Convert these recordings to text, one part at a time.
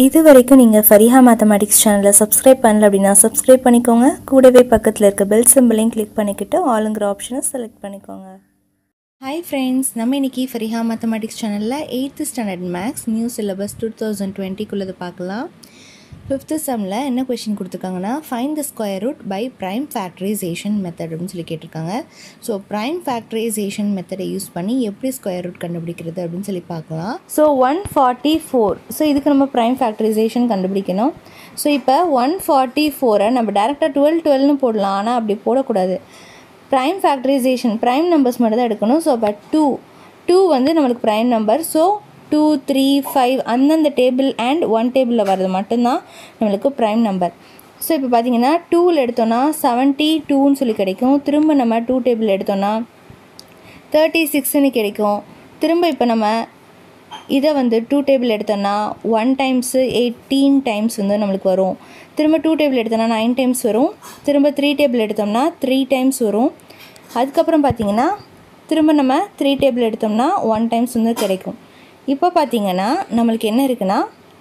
இது வரைக்கும் நீங்கள் ஃபரிஹா மேத்தமேட்டிக்ஸ் சேனலை சப்ஸ்கிரைப் பண்ணல அப்படின்னா சப்ஸ்கிரைப் பண்ணிக்கோங்க கூடவே பக்கத்தில் இருக்க பெல் சிம்பிளையும் கிளிக் பண்ணிக்கிட்டு ஆளுங்கிற ஆப்ஷனை செலக்ட் பண்ணிக்கோங்க ஹாய் ஃப்ரெண்ட்ஸ் நம்ம இன்னைக்கு ஃபரிஹா மேத்தமேட்டிக்ஸ் சேனலில் eighth standard maths new syllabus two thousand டுவெண்ட்டிக்குள்ளது பார்க்கலாம் ஃபிஃப்த்து சம்மில் என்ன கொஷின் கொடுத்துருக்காங்கன்னா find the square root by prime factorisation method அப்படின்னு சொல்லி கேட்டிருக்காங்க ஸோ ப்ரைம் ஃபேக்டரைசேஷன் மெத்தடை யூஸ் பண்ணி எப்படி ஸ்கொயர் ரூட் கண்டுபிடிக்கிறது அப்படின்னு சொல்லி பார்க்கலாம் so one forty four so இதுக்கு நம்ம ப்ரைம் ஃபேக்டரைசேஷன் கண்டுபிடிக்கணும் ஸோ இப்போ ஒன் ஃபார்ட்டி ஃபோரை நம்ம டேரெக்டாக டுவெல் டுவெல்னு போடலாம் ஆனால் அப்படி போடக்கூடாது ப்ரைம் ஃபேக்டரைசேஷன் ப்ரைம் நம்பர்ஸ் மட்டும் தான் எடுக்கணும் ஸோ பட் டூ டூ வந்து நம்மளுக்கு prime number so two three five அந்தந்த டேபிள் அண்ட் ஒன் டேபிளில் வர்றது மட்டும்தான் நம்மளுக்கு ப்ரைம் நம்பர் ஸோ இப்போ பார்த்தீங்கன்னா டூவில் எடுத்தோன்னா செவன்ட்டி டூன்னு சொல்லி கிடைக்கும் திரும்ப நம்ம டூ டேபிள் எடுத்தோன்னா தேர்ட்டி சிக்ஸ்னு கிடைக்கும் திரும்ப இப்போ நம்ம இதை வந்து டூ டேபிள் எடுத்தோன்னா ஒன் டைம்ஸு எயிட்டீன் டைம்ஸ் வந்து நம்மளுக்கு வரும் திரும்ப டூ டேபிள் எடுத்தோன்னா நைன் டைம்ஸ் வரும் திரும்ப த்ரீ டேபிள் எடுத்தோம்னா த்ரீ டைம்ஸ் வரும் அதுக்கப்புறம் பார்த்தீங்கன்னா திரும்ப நம்ம த்ரீ டேபிள் எடுத்தோம்னா ஒன் டைம்ஸ் வந்து கிடைக்கும் இப்போ பார்த்தீங்கன்னா நம்மளுக்கு என்ன இருக்குன்னா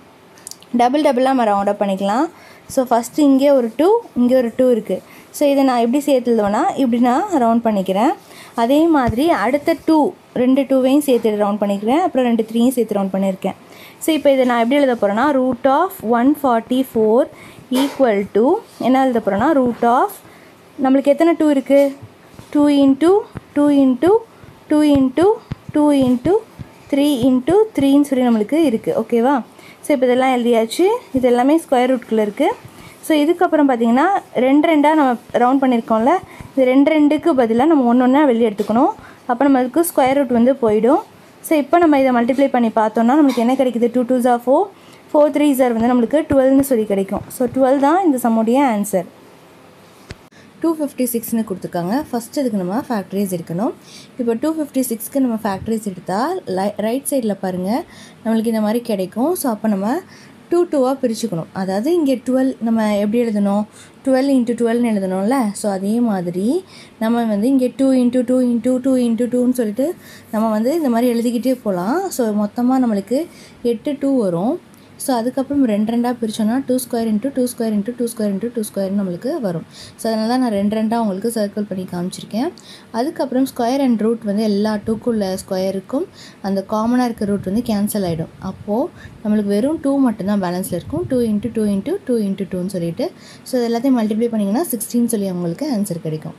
டபுள் டபுளாக நம்ம ரவுண்ட் அப் பண்ணிக்கலாம் ஸோ ஃபஸ்ட்டு இங்கே ஒரு டூ இங்கே ஒரு டூ இருக்குது ஸோ இதை நான் எப்படி சேர்த்துடுவேன்னா இப்படி நான் ரவுண்ட் பண்ணிக்கிறேன் அதே மாதிரி அடுத்த டூ ரெண்டு டூவையும் சேர்த்து ரவுண்ட் பண்ணிக்கிறேன் அப்புறம் ரெண்டு த்ரீயும் சேர்த்து ரவுண்ட் பண்ணியிருக்கேன் ஸோ இப்போ இதை நான் எப்படி எழுத போகிறேன்னா root of one forty four equal to என்ன எழுத போகிறேன்னா ரூட் ஆஃப் நம்மளுக்கு எத்தனை டூ இருக்குது two into two into two into two into three into த்ரீன்னு சொல்லி நம்மளுக்கு இருக்குது ஓகேவா ஸோ இப்போ இதெல்லாம் எழுதியாச்சு இது எல்லாமே ஸ்கொயர் ரூட்குள்ளே இருக்குது ஸோ இதுக்கப்புறம் பார்த்தீங்கன்னா ரெண்டு ரெண்டாக நம்ம ரவுண்ட் பண்ணியிருக்கோம்ல இது ரெண்டு ரெண்டுக்கு பதிலாக நம்ம ஒன்று ஒன்றா வெளியே எடுத்துக்கணும் அப்போ நம்மளுக்கு ஸ்கொயர் ரூட் வந்து போயிடும் ஸோ இப்போ நம்ம இதை மல்டிப்ளை பண்ணி பார்த்தோம்னா நம்மளுக்கு என்ன கிடைக்குது டூ டூ ஜா ஃபோர் ஃபோர் த்ரீ ஜார் வந்து நம்மளுக்கு டுவெல்னு சொல்லி கிடைக்கும் ஸோ டுவெல் தான் இந்த சம்முடைய ஆன்சர் டூ ஃபிஃப்டி சிக்ஸ்னு கொடுத்துருக்காங்க ஃபஸ்ட் இதுக்கு நம்ம ஃபேக்ட்ரிஸ் எடுக்கணும் இப்போ டூ ஃபிஃப்டி சிக்ஸ்க்கு நம்ம ஃபேக்ட்ரிஸ் எடுத்தால் லை ரைட் சைடில் பாருங்கள் நம்மளுக்கு இந்த மாதிரி கிடைக்கும் ஸோ அப்போ நம்ம டூ டூவாக பிரிச்சுக்கணும் அதாவது இங்கே டுவெல் நம்ம எப்படி எழுதணும் டுவெல் இன்ட்டு டுவெல்னு எழுதணும்ல ஸோ அதே மாதிரி நம்ம வந்து இங்கே two into two into two into டூன்னு சொல்லிட்டு நம்ம வந்து இந்த மாதிரி எழுதிக்கிட்டே போகலாம் ஸோ மொத்தமாக நம்மளுக்கு எட்டு டூ வரும் ஸோ அதுக்கப்புறம் ரெண்டு ரெண்டாக பிரித்தோன்னா two square into two square into two square into two square நம்மளுக்கு வரும் ஸோ அதனால தான் நான் ரெண்டு ரெண்டாக உங்களுக்கு சர்க்கிள் பண்ணி காமிச்சிருக்கேன் அதுக்கப்புறம் ஸ்கொயர் அண்ட் ரூட் வந்து எல்லா டூக்குள்ள ஸ்கொயருக்கும் அந்த காமனாக இருக்க ரூட் வந்து கேன்சல் ஆகிடும் அப்போது நம்மளுக்கு வெறும் டூ மட்டும்தான் பேலன்ஸில் இருக்கும் two into two into two into டூன்னு சொல்லிட்டு ஸோ இது எல்லாத்தையும் மல்டிப்ளை பண்ணிங்கன்னா சிக்ஸ்டின்னு சொல்லி அவங்களுக்கு ஆன்சர் கிடைக்கும்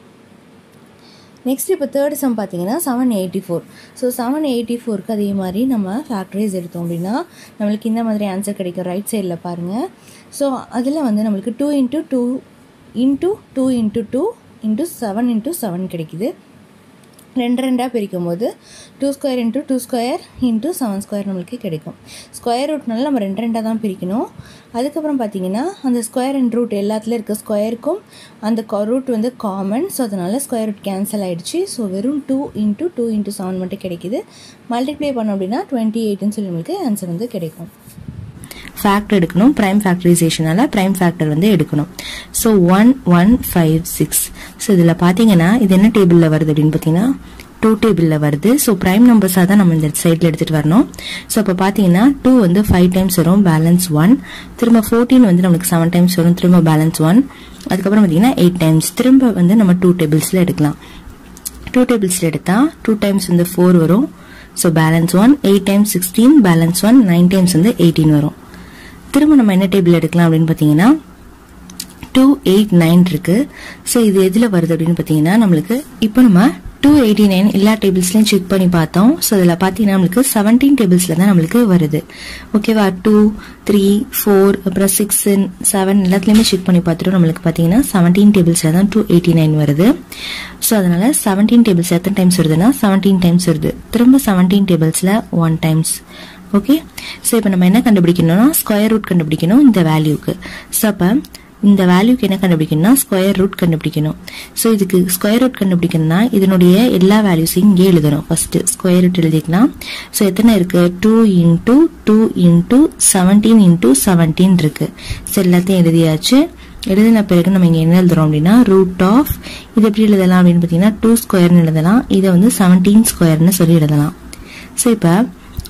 நெக்ஸ்ட் இப்போ தேர்ட் சம் பார்த்தீங்கன்னா seven eighty four so seven eighty ஃபோருக்கு அதே மாதிரி நம்ம ஃபேக்ட்ரிஸ் எடுத்தோம் அப்படின்னா நம்மளுக்கு இந்த மாதிரி ஆன்சர் கிடைக்கும் ரைட் சைடில் பாருங்கள் ஸோ அதில் வந்து நம்மளுக்கு two into two into two into two into seven into seven கிடைக்குது ரெண்டு ரெண்டாக பிரிக்கும் போது two square into two square into seven square நம்மளுக்கு கிடைக்கும் ஸ்கொயர் ரூட்னால நம்ம ரெண்டு ரெண்டாக தான் பிரிக்கணும் அதுக்கப்புறம் பார்த்தீங்கன்னா அந்த ஸ்கொயர் அண்ட் ரூட் எல்லாத்துலேயும் இருக்க ஸ்கொயருக்கும் அந்த ரூட் வந்து காமன் ஸோ அதனால் ஸ்கொயர் ரூட் கேன்சல் ஆகிடுச்சு ஸோ வெறும் two into two into seven மட்டும் கிடைக்குது மல்டிப்ளை பண்ணோம் அப்படின்னா டுவெண்ட்டி எயிட்னு சொல்லி நம்மளுக்கு ஆன்சர் வந்து கிடைக்கும் ஃபேக்டர் எடுக்கணும் ப்ரைம் ஃபேக்டரைசேஷனால ப்ரைம் ஃபேக்டர் வந்து எடுக்கணும் so one one five six so இதில் பார்த்தீங்கன்னா இது என்ன டேபிளில் வருது அப்படின்னு பார்த்தீங்கன்னா டூ டேபிளில் வருது ஸோ ப்ரைம் நம்பர்ஸாக தான் நம்ம இந்த சைடில் எடுத்துகிட்டு வரணும் ஸோ அப்போ பார்த்தீங்கன்னா டூ வந்து ஃபைவ் டைம்ஸ் வரும் பேலன்ஸ் ஒன் திரும்ப ஃபோர்டீன் வந்து நம்மளுக்கு செவன் டைம்ஸ் வரும் திரும்ப பேலன்ஸ் ஒன் அதுக்கப்புறம் பார்த்தீங்கன்னா எயிட் டைம்ஸ் திரும்ப வந்து நம்ம டூ டேபிள்ஸில் எடுக்கலாம் டூ டேபிள்ஸில் எடுத்தால் டூ டைம்ஸ் வந்து ஃபோர் வரும் so balance one eight times sixteen balance one nine times வந்து எயிட்டீன் வரும் திரும்ப நம்ம என்ன டேபிள் எடுக்கலாம் அப்படின்னு பார்த்தீங்கன்னா டூ எயிட் நைன் இருக்கு ஸோ இது எதில் வருது அப்படின்னு பார்த்தீங்கன்னா நம்மளுக்கு இப்போ நம்ம டூ எயிட்டி நைன் எல்லா டேபிள்ஸ்லையும் செக் பண்ணி பார்த்தோம் ஸோ இதில் பார்த்தீங்கன்னா நம்மளுக்கு செவன்டீன் டேபிள்ஸில் தான் நம்மளுக்கு வருது ஓகேவா டூ த்ரீ ஃபோர் அப்புறம் சிக்ஸ் செவன் எல்லாத்துலேயுமே செக் பண்ணி பார்த்துட்டோம் நம்மளுக்கு பார்த்தீங்கன்னா செவன்டீன் டேபிள்ஸில் தான் டூ எயிட்டி நைன் வருது ஸோ அதனால செவன்டீன் டேபிள்ஸ் எத்தனை டைம்ஸ் வருதுன்னா செவன்டீன் டைம்ஸ் வருது திரும்ப செவன்டீன் டேபிள்ஸில் ஒன் டைம்ஸ் ஓகே ஸோ இப்போ நம்ம என்ன கண்டுபிடிக்கணும்னா ஸ்கொயர் ரூட் கண்டுபிடிக்கணும் இந்த வேல்யூக்கு ஸோ அப்போ இந்த வேல்யூக்கு என்ன கண்டுபிடிக்கணும்னா ஸ்கொயர் ரூட் கண்டுபிடிக்கணும் ஸோ இதுக்கு ஸ்கொயர் ரூட் கண்டுபிடிக்கணும்னா இதனுடைய எல்லா வேல்யூஸையும் இங்கே எழுதணும் ஃபர்ஸ்ட் ஸ்கொயர் ரூட் எழுதிக்கலாம் ஸோ எத்தனை இருக்கு two into two into seventeen into seventeen இருக்கு ஸோ எல்லாத்தையும் எழுதியாச்சு எழுதின பிறகு நம்ம இங்கே என்ன எழுதுறோம் அப்படின்னா ரூட் ஆஃப் இது எப்படி எழுதலாம் அப்படின்னு பார்த்தீங்கன்னா டூ ஸ்கொயர்னு எழுதலாம் இதை வந்து செவன்டீன் ஸ்கொயர்னு சொல்லி எழுதலாம் ஸோ இப்போ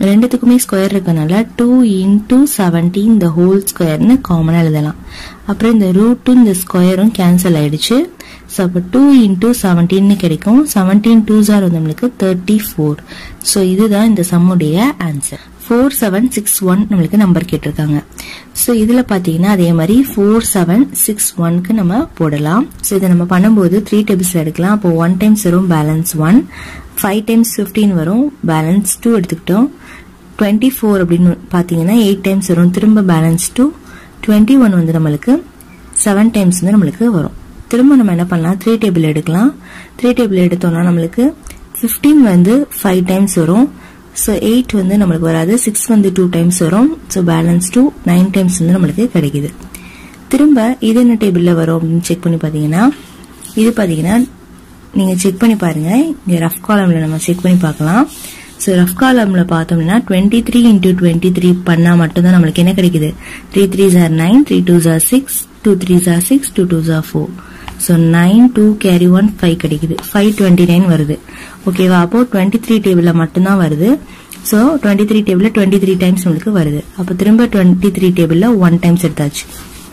ரெண்டுத்துக்குமே ஸ்கொயர் இருக்கனால two into seventeen the whole ஸ்கொயர்னு காமனாக எழுதலாம் அப்புறம் இந்த ரூட்டும் இந்த ஸ்கொயரும் கேன்சல் ஆயிடுச்சு ஸோ அப்போ டூ இன்டூ செவன்டீன்னு கிடைக்கும் செவன்டீன் டூ ஜார் வந்து நம்மளுக்கு தேர்ட்டி ஃபோர் ஸோ இதுதான் இந்த சம்முடைய answer four seven six one நம்மளுக்கு நம்பர் கேட்டிருக்காங்க ஸோ இதில் பார்த்தீங்கன்னா அதே மாதிரி ஃபோர் செவன் சிக்ஸ் ஒன்க்கு நம்ம போடலாம் ஸோ இதை நம்ம பண்ணும்போது த்ரீ டேபிள்ஸில் எடுக்கலாம் அப்போ ஒன் டைம்ஸ் வரும் balance one five times fifteen வரும் பேலன்ஸ் டூ எடுத்துக்கிட்டோம் டுவெண்ட்டி ஃபோர் அப்படின்னு பார்த்தீங்கன்னா எயிட் டைம்ஸ் வரும் திரும்ப பேலன்ஸ் டூ டுவெண்ட்டி ஒன் வந்து நம்மளுக்கு செவன் டைம்ஸ் வந்து நம்மளுக்கு வரும் திரும்ப நம்ம என்ன பண்ணலாம் த்ரீ டேபிள் எடுக்கலாம் த்ரீ டேபிள் எடுத்தோம்னா நம்மளுக்கு ஃபிஃப்டீன் வந்து ஃபைவ் டைம்ஸ் வரும் ஸோ எயிட் வந்து நம்மளுக்கு வராது சிக்ஸ் வந்து டூ டைம்ஸ் வரும் so balance two nine times வந்து நம்மளுக்கு கிடைக்குது திரும்ப இது என்ன டேபிளில் வரும் அப்படின்னு செக் பண்ணி பார்த்தீங்கன்னா இது பார்த்தீங்கன்னா நீங்கள் செக் பண்ணி பாருங்க இங்கே ரஃப் காலமில் நம்ம செக் பண்ணி பார்க்கலாம் ஸோ ரஃப் காலமில் பார்த்தோம்னா twenty three into twenty three பண்ணால் மட்டும்தான் நம்மளுக்கு என்ன கிடைக்குது த்ரீ த்ரீ ஜார் நைன் த்ரீ டூ ஜார் சிக்ஸ் டூ த்ரீ ஜார் சிக்ஸ் டூ டூ ஜார் four so nine two carry one five கிடைக்குது ஃபைவ் டுவெண்ட்டி நைன் வருது ஓகேவா அப்போ டுவெண்ட்டி த்ரீ டேபிளில் மட்டும்தான் வருது ஸோ டுவெண்ட்டி த்ரீ டேபிளில் டுவெண்ட்டி த்ரீ டைம்ஸ் நம்மளுக்கு வருது அப்போ திரும்ப டுவெண்ட்டி த்ரீ டேபிளில் ஒன் டைம்ஸ் எடுத்தாச்சு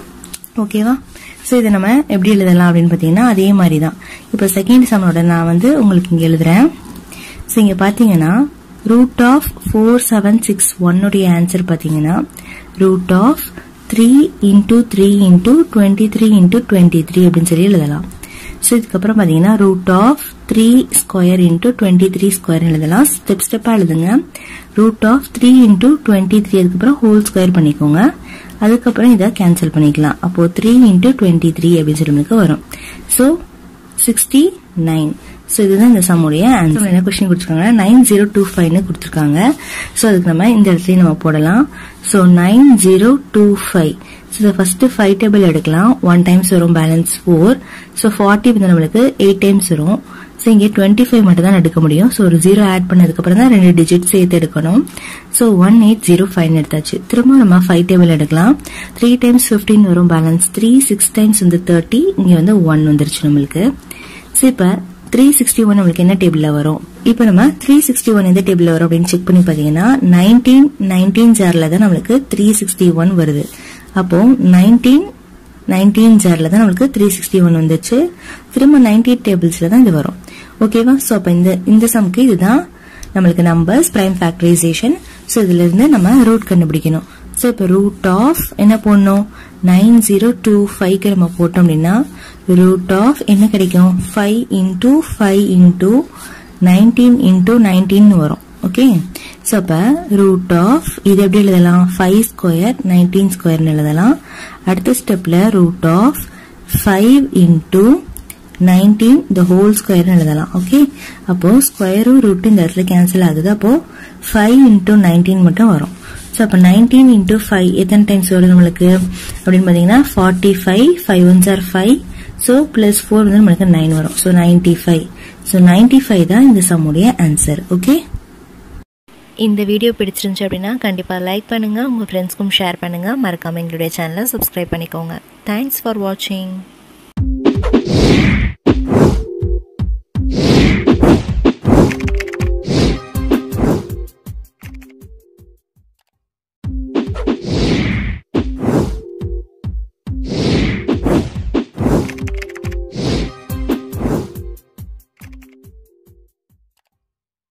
ஓகேவா ஸோ இதை நம்ம எப்படி எழுதலாம் அப்படின்னு பார்த்தீங்கன்னா அதே மாதிரி தான் இப்போ செகண்ட் சம்மோட நான் வந்து உங்களுக்கு இங்கே எழுதுறேன் ஸோ இங்கே பார்த்தீங்கன்னா root of four seven six ஒன்னுடைய ஆன்சர் பார்த்தீங்கன்னா root of three into three into twenty three into twenty three அப்படின்னு சொல்லி எழுதலாம் ஸோ இதுக்கப்புறம் பார்த்தீங்கன்னா root of three square into twenty three square எழுதலாம் ஸ்டெப் ஸ்டெப்பாக எழுதுங்க root of three into twenty three அதுக்கப்புறம் ஹோல் ஸ்கொயர் பண்ணிக்கோங்க அதுக்கப்புறம் இதை கேன்சல் பண்ணிக்கலாம் அப்போ த்ரீ இன்டூ டுவெண்ட்டி த்ரீ அப்படின்னு சொல்லி நமக்கு வரும் ஸோ சிக்ஸ்டி நைன் ஸோ இதுதான் இந்த சம்முடைய ஆன்சர் என்ன கொஸ்டின் கொடுத்துருக்காங்க நைன் ஜீரோ டூ ஃபைவ்னு கொடுத்துருக்காங்க ஸோ அதுக்கு நம்ம இந்த இடத்துலயும் நம்ம போடலாம் so nine zero two five so இதை ஃபர்ஸ்ட் ஃபைவ் டேபிள் எடுக்கலாம் ஒன் டைம்ஸ் வரும் பேலன்ஸ் ஃபோர் ஸோ ஃபார்ட்டி வந்து நம்மளுக்கு எயிட் டைம்ஸ் வரும் ஸோ இங்கே டுவெண்ட்டி ஃபைவ் மட்டும் தான் எடுக்க முடியும் ஸோ ஒரு ஜீரோ ஆட் பண்ணதுக்கப்புறம் தான் ரெண்டு டிஜிட் சேர்த்து எடுக்கணும் so one eight zero five எடுத்தாச்சு திரும்ப நம்ம ஃபைவ் டேபிள் எடுக்கலாம் த்ரீ டைம்ஸ் ஃபிஃப்டீன் வரும் பேலன்ஸ் த்ரீ சிக்ஸ் டைம்ஸ் வந்து தேர்ட்டி இங்கே வந்து ஒன் வந்துருச்சு நம்மளுக்கு ஸோ இப்போ த்ரீ சிக்ஸ்டி ஒன் நம்மளுக்கு என்ன டேபிளில் வரும் இப்போ நம்ம த்ரீ சிக்ஸ்டி ஒன் எந்த டேபிளில் வரும் அப்படின்னு செக் பண்ணி பார்த்தீங்கன்னா நைன்டீன் நைன்டீன் ஜாரில் தான் நம்மளுக்கு த்ரீ சிக்ஸ்டி ஒன் வருது அப்போ நைன்டீன் நைன்டீன் ஜாரில் தான் நம்மளுக்கு த்ரீ சிக்ஸ்டி ஒன் வந்துச்சு திரும்ப நைன்டீன் டேபிள்ஸில் தான் இது வரும் ஓகேவா ஸோ அப்போ இந்த இந்த சம்க்கு இதுதான் நம்மளுக்கு நம்பர்ஸ் பிரைம் ஃபேக்டரைசேஷன் ஸோ இதுல இருந்து நம்ம ரூட் கண்டுபிடிக்கணும் ஸோ இப்போ ரூட் ஆஃப் என்ன போடணும் நைன் ஜீரோ டூ ஃபைவ்க்கு நம்ம போட்டோம் அப்படின்னா ரூட் ஆஃப் என்ன கிடைக்கும் five into five into nineteen into nineteen வரும் ஓகே ஸோ அப்போ ரூட் ஆஃப் இது எப்படி எழுதலாம் ஃபைவ் ஸ்கொயர் நைன்டீன் ஸ்கொயர்னு எழுதலாம் அடுத்த ஸ்டெப்பில் root of five into nineteen the whole ஸ்கொயர்னு எழுதலாம் ஓகே அப்போ ஸ்கொயரும் ரூட் இந்த இடத்துல கேன்சல் ஆகுது அப்போ ஃபைவ் இன்டூ நைன்டீன் மட்டும் வரும் ஸோ அப்போ நைன்டீன் இன்டூ ஃபைவ் எத்தனை டைம்ஸ் வரும் நம்மளுக்கு அப்படின்னு பார்த்தீங்கன்னா forty five five once or five so plus four வந்து நம்மளுக்கு நைன் வரும் so ninety five so ninety five தான் இந்த சம்முடைய ஆன்சர் ஓகே இந்த வீடியோ பிடிச்சிருந்துச்சு அப்படின்னா கண்டிப்பாக லைக் பண்ணுங்கள் உங்கள் ஃப்ரெண்ட்ஸ்க்கும் ஷேர் பண்ணுங்கள் மறக்காமல் எங்களுடைய சேனலை சப்ஸ்கிரைப் பண்ணிக்கோங்க தேங்க்ஸ் ஃபார் வாட்சிங்